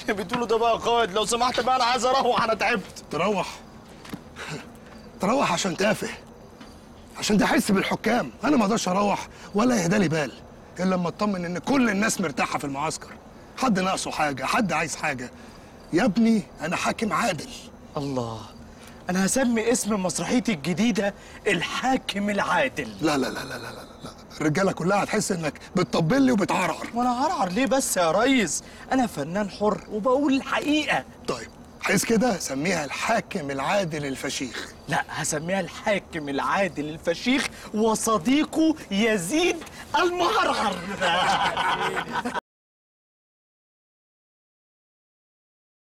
بتقوله ده بقى يا قائد لو سمحت بقى انا عايز اروح انا تعبت تروح تروح عشان تافه عشان تحس بالحكام انا ما اقدرش اروح ولا يهدى لي بال الا لما اطمن ان كل الناس مرتاحه في المعسكر حد ناقصه حاجه حد عايز حاجه يا ابني انا حاكم عادل الله انا هسمي اسم مسرحيتي الجديده الحاكم العادل لا لا لا لا لا لا, لا. الرجاله كلها هتحس انك بتطبل لي وبتعرعر وانا هرعر ليه بس يا ريس انا فنان حر وبقول الحقيقه طيب عايز كده سميها الحاكم العادل الفشيخ لا هسميها الحاكم العادل الفشيخ وصديقه يزيد المهرهر